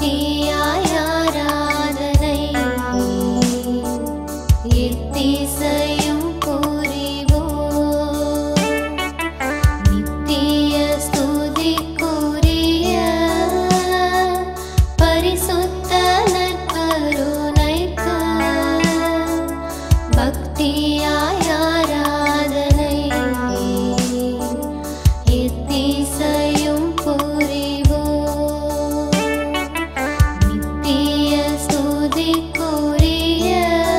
பக்தியாய் ஆராதனை எத்திசையும் புரிவோம் நித்திய ஸ்துதிக்குரிய பரிசுத்த நற்கருணைக்கு பக்தியாய் ஆராதனை எத்திசையும் புரிவோம் நித்திய ஸ்துதிக்குரிய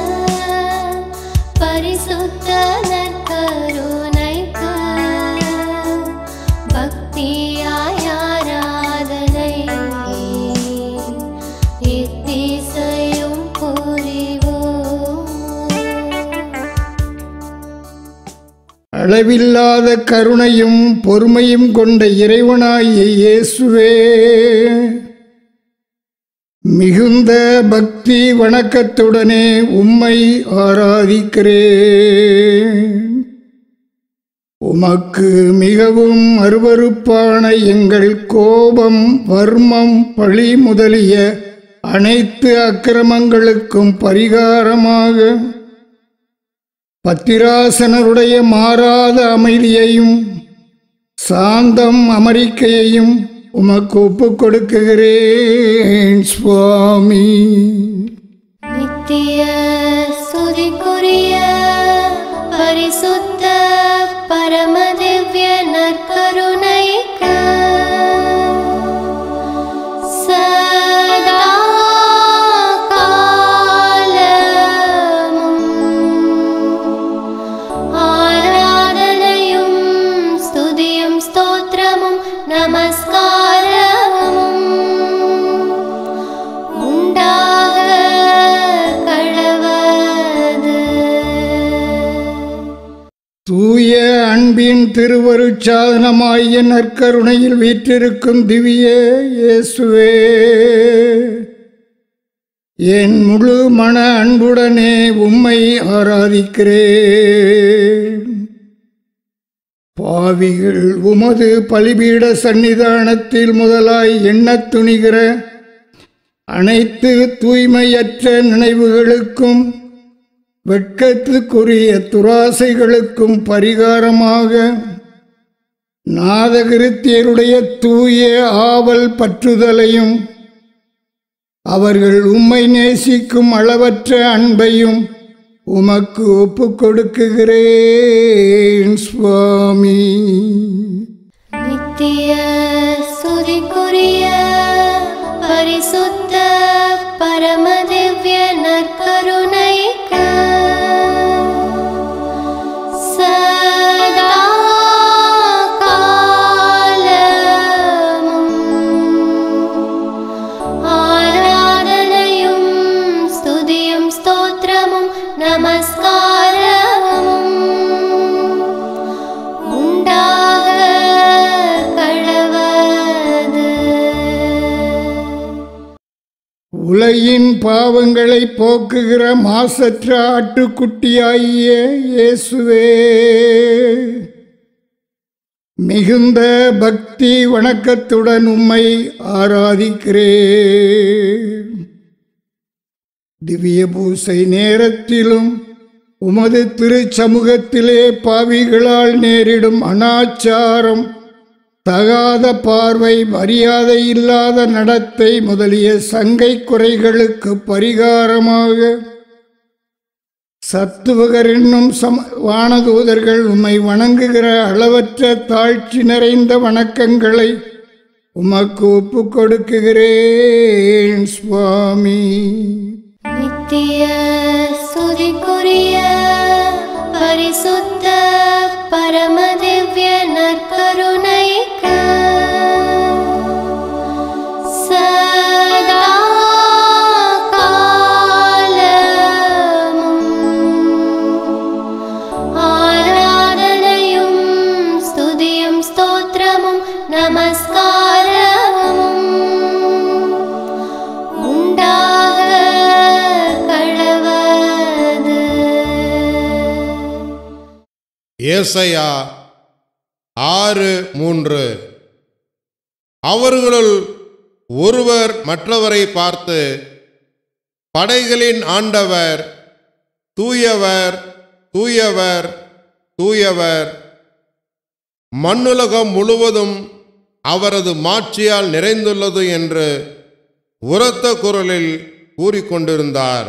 பரிசுத்த நற்கருணைக்கு பக்தியாய் ஆராதனை எத்திசையும் புரிவோம் அளவில்லாத கருணையும் பொறுமையும் கொண்ட இறைவனாகிய இயேசுவே மிகுந்த பக்தி வணக்கத்துடனே உம்மை ஆராதிக்கிறேன் உமக்கு மிகவும் அருவருப்பான எங்கள் கோபம் வர்மம் பழி முதலிய அனைத்து அக்கிரமங்களுக்கும் பரிகாரமாக பத்திராசனருடைய மாறாத அமைதியையும் சாந்தம் அமெரிக்கையையும் உமக்கு ஒப்புக் கொடுக்குகிறேன் சுவாமி நித்திய ஸ்துதிக்குரிய பரிசுத்த பரமதிவ்ய நற்கருணைக்கு சதா காலமும் ஆராதனையும் ஸ்துதியும் ஸ்தோத்திரமும் நமஸ்காரமும் உண்டாக கடவது தூய அன்பின் திருவருட்சாதனமாகிய நற்கருணையில் வீற்றிருக்கும் திவ்ய இயேசுவே என் முழு மன அன்புடனே உம்மை ஆராதிக்கிறேன் பாவிகள் உமது பலிபீட சந்நிதானத்தில் முதலாய் எண்ணத் துணிகிற அனைத்து தூய்மையற்ற நினைவுகளுக்கும் வெட்கத்துக்குரிய துராசைகளுக்கும் பரிகாரமாக நாதகிருத்தியருடைய தூய ஆவல் பற்றுதலையும் அவர்கள் உம்மை நேசிக்கும் அளவற்ற அன்பையும் உமக்கு ஒப்புக் கொடுக்குகிறேன் சுவாமி நித்திய ஸ்துதிக்குரிய பரிசுத்த பரமதிவ்ய நற்கருணைக்கு சதா காலமும் ஆராதனையும் ஸ்துதியும் ஸ்தோத்திரமும் நமஸ்காரமும் உண்டாக கடவது உலகின் பாவங்களை போக்குகிற மாசற்ற ஆட்டுக்குட்டியாகிய இயேசுவே மிகுந்த பக்தி வணக்கத்துடன் உம்மை ஆராதிக்கிறேன் திவ்ய பூசை நேரத்திலும் உமது திருச்சமூகத்திலே பாவிகளால் நேரிடும் அனாச்சாரம் தகாத பார்வை மரியாதை இல்லாத நடத்தை முதலிய சங்கை குறைகளுக்கு பரிகாரமாக சத்துவகர் என்னும் சம வானதூதர்கள் உம்மை வணங்குகிற அளவற்ற தாழ்ச்சி நிறைந்த வணக்கங்களை உமக்கு ஒப்புக் கொடுக்குகிறேன் சுவாமி நித்திய ஸ்துதிக்குரிய பரிசுத்த பரமதிவ்ய நற்கருணைக்கு சதா காலமும் ஆராதனையும் ஸ்துதியும் ஸ்தோத்திரமும் நமஸ்காரமும் உண்டாக கடவது ஏசையா ஆறு மூன்று அவர்களுள் ஒருவர் மற்றவரை பார்த்து படைகளின் ஆண்டவர் தூயவர் தூயவர் தூயவர் மண்ணுலகம் முழுவதும் அவரது மாட்சியால் நிறைந்துள்ளது என்று உரத்த குரலில் கூறிக்கொண்டிருந்தார்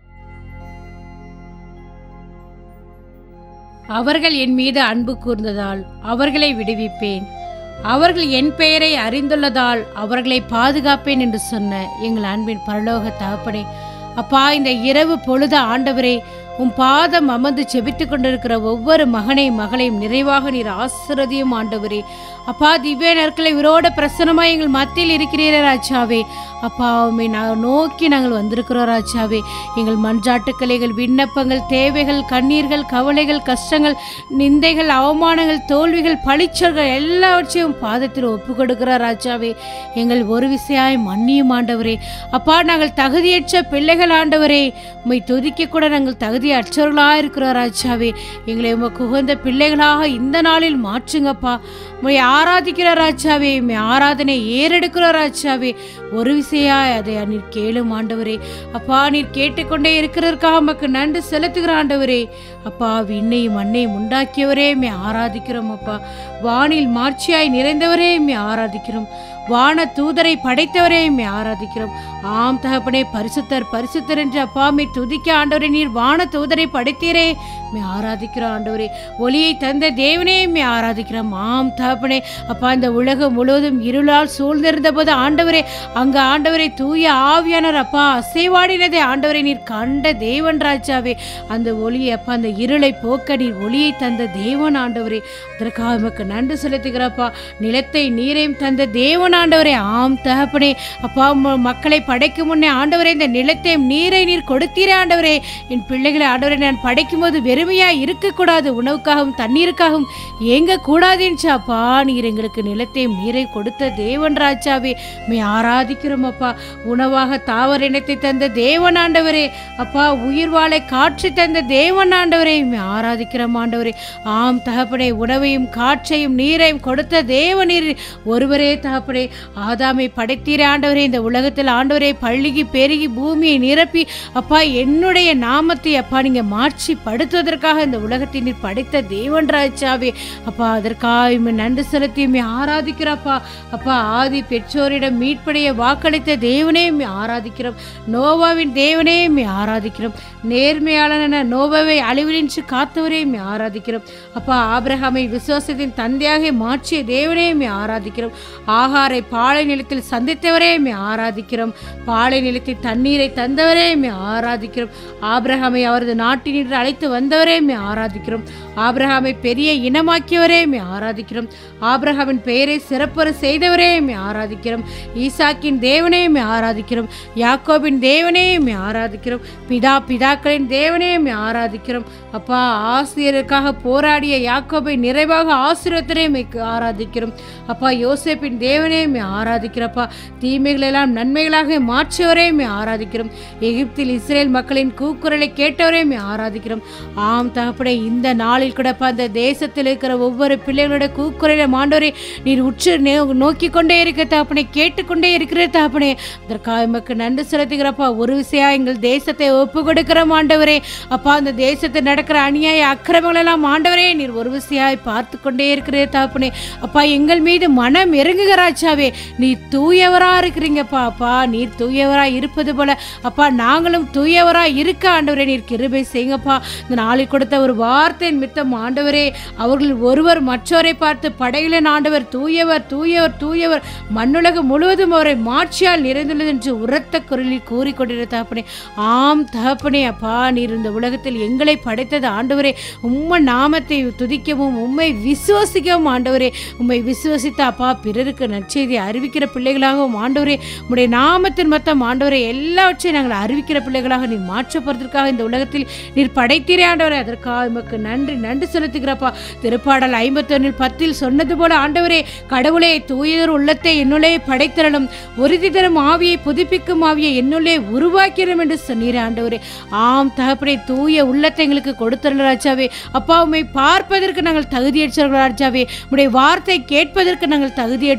அவர்கள் என் மீது அன்பு கூர்ந்ததால் அவர்களை விடுவிப்பேன் அவர்கள் என் பெயரை அறிந்துள்ளதால் அவர்களை பாதுகாப்பேன் என்று சொன்ன எங்கள் அன்பின் பரலோக தகப்பனே அப்பா இந்த இரவு பொழுது ஆண்டவரே உம் பாதம் அமர்ந்து செபித்துக் கொண்டிருக்கிற ஒவ்வொரு மகனையும் மகளையும் நிறைவாக நீர் ஆசிரதியும் ஆண்டவரே அப்பா திவ்ய நாட்களை இவரோட பிரசனமாய் எங்கள் மத்தியில் இருக்கிறீரே ராஜாவே அப்பா உம்மை நான் நோக்கி நாங்கள் வந்திருக்கிறோம் ராஜாவே எங்கள் மன்றாட்டுக்கள் எங்கள் விண்ணப்பங்கள் தேவைகள் கண்ணீர்கள் கவலைகள் கஷ்டங்கள் நிந்தைகள் அவமானங்கள் தோல்விகள் பழிச்சல்கள் எல்லாவற்றையும் பாதத்தில் ஒப்பு கொடுக்கிறார் ராஜாவே எங்கள் ஒரு விசையாய் மன்னியும் ஆண்டவரே அப்பா நாங்கள் தகுதியற்ற பிள்ளைகள் ஆண்டவரே உம்மை துதிக்க கூட நாங்கள் தகுதியற்றவர்களாக இருக்கிறோம் ராஜாவே எங்களை உமக்கு உகந்த பிள்ளைகளாக இந்த நாளில் மாற்றுங்கப்பா உம்மை ஆராதிக்கிற ராஜாவே உம்மை ஆராதனை ஏறெடுக்கிற ராஜாவே ஒரு விசையாய் அதை நீர் கேளும் ஆண்டவரே அப்பா நீர் கேட்டுக்கொண்டே இருக்கிறதற்காக உமக்கு நன்றி செலுத்துகிற ஆண்டவரே அப்பா விண்ணையும் மண்ணையும் உண்டாக்கியவரே மே ஆராதிக்கிறோம் அப்பா வானில் மாட்சியாய் நிறைந்தவரே மே ஆராதிக்கிறோம் வான தூதரை படைத்தவரே மே ஆராதிக்கிறோம் ஆம் தகப்பனே பரிசுத்தர் பரிசுத்தர் என்று அப்பாமை துதிக்க ஆண்டவரே நீர் வான தூதரை படைத்தீரே மே ஆராதிக்கிறோம் ஆண்டவரே ஒளியை தந்த தேவனே மே ஆராதிக்கிறோம் ஆம் தகப்பனே அப்பா இந்த உலகம் முழுவதும் இருளால் சூழ்ந்திருந்த போது ஆண்டவரே அங்க ஆண்டவரை தூய ஆவியானவர் அப்பா அசைவாடினதை ஆண்டவரை நீர் கண்ட தேவன் ராஜாவே அந்த ஒளியை அப்பா அந்த இருளை போக்க நீர் ஒளியை தந்த தேவன் ஆண்டவரே அதற்காக உமக்கு நன்றி செலுத்துகிறப்பா நிலத்தை நீரையும் தந்த தேவன் ஆண்டவரே ஆம் தகப்பனே அப்பா ம- மக்களை படைக்கும் முன்னே ஆண்டவரே இந்த நிலத்தையும் நீரை நீர் கொடுத்தீரே ஆண்டவரே என் பிள்ளைகளை ஆண்டவரை நான் படைக்கும் போது வெறுமையா இருக்கக்கூடாது உணவுக்காகவும் தண்ணீருக்காகவும் ஏங்க கூடாது என்று அப்பா நீர் எங்களுக்கு நிலத்தையும் நீரை கொடுத்த தேவன் ராஜாவே மே ஆராதிக்கிறோம் அப்பா உணவாக தாவர இனத்தை தந்த தேவன் ஆண்டவரே அப்பா உயிர் வாழை காற்று தந்த தேவன் ஆண்டவரே மே ஆராதிக்கிறோம் ஆண்டவரே ஆம் தகப்பனே உணவையும் காற்றையும் நீரையும் கொடுத்த தேவநீர் ஒருவரே தகப்பனே ஆதாமை படைத்தீரே ஆண்டவரே இந்த உலகத்தில் ஆண்டவரே பள்ளிக்கு பெருகி பூமியை நிரப்பி அப்பா என்னுடைய நாமத்தை அப்பா நீங்க மாற்றி படுத்துவதற்காக இந்த உலகத்தை நீர் படைத்த தேவன் ராஜாவே அப்பா அதற்காக உம்மை நன்றி செலுத்தி உம்மை ஆராதிக்கிறப்பா அப்பா ஆதி பெற்றோரிடம் மீட்படைய வாக்களித்த தேவனே உம்மை ஆராதிக்கிறோம் நோவாவின் தேவனே உம்மை ஆராதிக்கிறோம் நேர்மையாளன நோவாவை அழிவினின்று காத்தவரே உம்மை ஆராதிக்கிறோம் அப்பா ஆபிரகாமை விசுவாசத்தின் தந்தையாக மாற்றிய தேவனே உம்மை ஆராதிக்கிறோம் ஆகாரை பாலை நிலத்தில் சந்தித்தவரே உம்மை ஆராதிக்கிறோம் பாலை நிலத்தில் தண்ணீரை தந்தவரே உம்மை ஆராதிக்கிறோம் ஆபிரகாமை அவரது நாட்டினின்று அழைத்து வந்தவரே உம்மை ஆராதிக்கிறோம் ஆபிரகாமை பெரிய இனமாக்கியவரே உம்மை ஆராதிக்கிறோம் ஆபிரகாமின் பெயரை சிறப்புற செய்தவரே உம்மை ஆராதிக்கிறோம் ஈசாக்கின் தேவனே உம்மை ஆராதிக்கிறோம் யாக்கோபின் தேவனே உம்மை ஆராதிக்கிறோம் பிதா பிதாக்களின் தேவனே உம்மை ஆராதிக்கிறோம் அப்பா ஆசிரியருக்காக போராடிய யாக்கோபை நிறைவாக ஆசீர்வத்தரே உம்மை ஆராதிக்கிறோம் அப்பா யோசேப்பின் தேவனே உம்மை ஆராதிக்கிறப்பா தீமைகளெல்லாம் நன்மைகளாக மாற்றியவரே உம்மை ஆராதிக்கிறோம் எகிப்தில் இஸ்ரேல் மக்களின் கூக்குரலை கேட்டவரே உம்மை ஆராதிக்கிறோம் ஆம் தகப்பனே இந்த நாளில் கூடப்பா அந்த தேசத்தில் இருக்கிற ஒவ்வொரு பிள்ளைகளோட கூக்குரலை மாண்டவரே நீர் உற்று நே- நோக்கி கொண்டே இருக்க தகப்பனே கேட்டுக்கொண்டே இருக்கிற தகப்பனே அதற்காக எமக்கு நன்றி செலுத்துகிறப்பா ஒரு விஷயம் எங்கள் தேசத்தை ஒப்பு கொடுக்கிற ஆண்டவரே அப்பா அந்த தேசத்தில் நடக்கிற அநியாய அக்கிரமங்கள் எல்லாம் ஆண்டவரே நீர் ஒரு விஷயாய் பார்த்து கொண்டே இருக்கிறே தகப்பனே அப்பா எங்கள் மீது மனம் இறங்குகிறாச்சாவே நீ தூயவரா இருக்கிறீங்கப்பா அப்பா நீர் தூயவரா இருப்பது போல அப்பா நாங்களும் தூயவரா இருக்க ஆண்டவரே நீர் கிருபை செய்யுங்கப்பா இந்த நாளில் கொடுத்த ஒரு வார்த்தையின் மித்தம் ஆண்டவரே அவர்கள் ஒருவர் மற்றவரை பார்த்து படையிலன் ஆண்டவர் தூயவர் தூயவர் தூயவர் மண்ணுலகம் முழுவதும் அவரை மாட்சியால் நிறைந்துள்ளது என்று உரத்த குரலில் கூறிக்கொண்டிருந்த தகப்பனே ஆம் தகப்பனே அப்பா நீர் இந்த உலகத்தில் எங்களை படைத்தது ஆண்டவரே உம்மை நாமத்தை துதிக்கவும் உம்மை விசுவசிக்கவும் ஆண்டவரே உம்மை விசுவசித்த அப்பா பிறருக்கு நற்செய்தி அறிவிக்கிற பிள்ளைகளாகவும் ஆண்டவரே உம்முடைய நாமத்தின் மொத்தம் ஆண்டவரே எல்லாவற்றையும் நாங்கள் அறிவிக்கிற பிள்ளைகளாக நீர் மாற்றப்படுறதுக்காக இந்த உலகத்தில் நீர் படைத்தீரே ஆண்டவரே அதற்காக உமக்கு நன்றி நன்றி செலுத்துகிறப்பா திருப்பாடல் ஐம்பத்தொன்னில் பத்தில் சொன்னது போல ஆண்டவரே கடவுளே தூயதொரு உள்ளத்தை என்னுள்ளே படைத்திரளும் உறுதி தரும் ஆவியை புதுப்பிக்கும் ஆவியை என்னுள்ளே உருவாக்கிறோம் என்று சொன்னீரே ஆண்டவரே ஆம் தகப்பனே தூய உள்ளத்தை எங்களுக்கு கொடுத்தருள் ராஜாவே அப்பா உம்மை பார்ப்பதற்கு நாங்கள் தகுதியற்றவர்கள் ராஜாவே உடைய வார்த்தை கேட்பதற்கு நாங்கள் தகுதியற்றவர்கள் ராஜா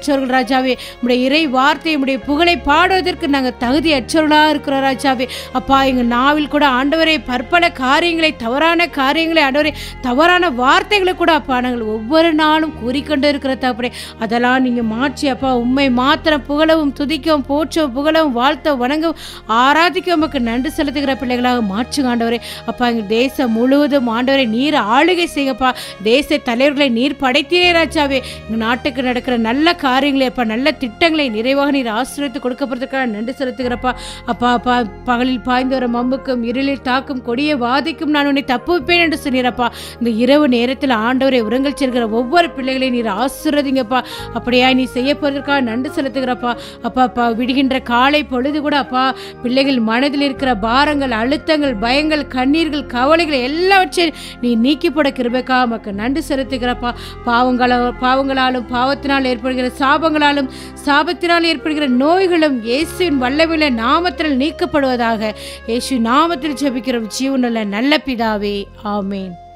ராஜாவே உடைய இறை வார்த்தை உடைய புகழை பாடுவதற்கு நாங்கள் தகுதி அற்றவர்களாக இருக்கிறோம் ராஜாவே அப்பா எங்கள் நாவில் கூட ஆண்டவரை பற்பல காரியங்களை தவறான காரியங்களை ஆண்டவரை தவறான வார்த்தைகளை கூட அப்பா நாங்கள் ஒவ்வொரு நாளும் கூறிக்கொண்டு இருக்கிற தப்பறே அதெல்லாம் நீங்கள் மாற்றி அப்பா உண்மை மாத்திரம் புகழவும் துதிக்கவும் போற்றவும் புகழவும் வாழ்த்தவும் வணங்கவும் ஆராதிக்க உமக்கு நன்றி செலுத்துகிற பிள்ளைகளாக மாற்றுங்க ஆண்டவரே அப்பா எங்கள் தேசம் முழுவதும் ஆண்டவரை நீர் ஆளுகை செய்யப்பா தேச தலைவர்களை நீர் படைத்தீரே ராஜாவே எங்கள் நாட்டுக்கு நடக்கிற நல்ல காரியங்களை அப்பா நல்ல திட்டங்களை நிறைவாக நீர் ஆசிரியத்து கொடுக்கப்படுறதுக்காக நன்றி செலுத்துகிறப்பா அப்பா அப்பா பகலில் பாய்ந்து வர மம்புக்கும் இருளில் தாக்கும் கொடிய வாதிக்கும் நான் உன்னை தப்புவிப்பேன் என்று சொன்னீரப்பா இந்த இரவு நேரத்தில் ஆண்டவரை உரங்கள் செல்கிற ஒவ்வொரு பிள்ளைகளையும் நீர் ஆசிர்வதிங்கப்பா அப்படியா நீ செய்ய போவதற்காக நன்றி செலுத்துகிறப்பா அப்பா அப்பா விடுகின்ற காலை பொழுது கூட அப்பா பிள்ளைகள் மனதில் இருக்கிற பாரங்கள் அழுத்தங்கள் பயங்கள் கண்ணீர்கள் கவலைகள் எல்லாவற்றையும் நீ நீக்கி போட கிருபைக்காக உமக்கு நன்றி செலுத்துகிறப்பா பாவங்கள பாவங்களாலும் பாவத்தினால் ஏற்படுகிற சாபங்களாலும் சாபத்தினால் ஏற்படுகிற நோய்களும் இயேசுவின் வல்லமையில நாமத்தில் நீக்கப்படுவதாக இயேசு நாமத்தில் ஜெபிக்கிறோம் ஜீவனுள்ள நல்ல பிதாவே ஆமேன்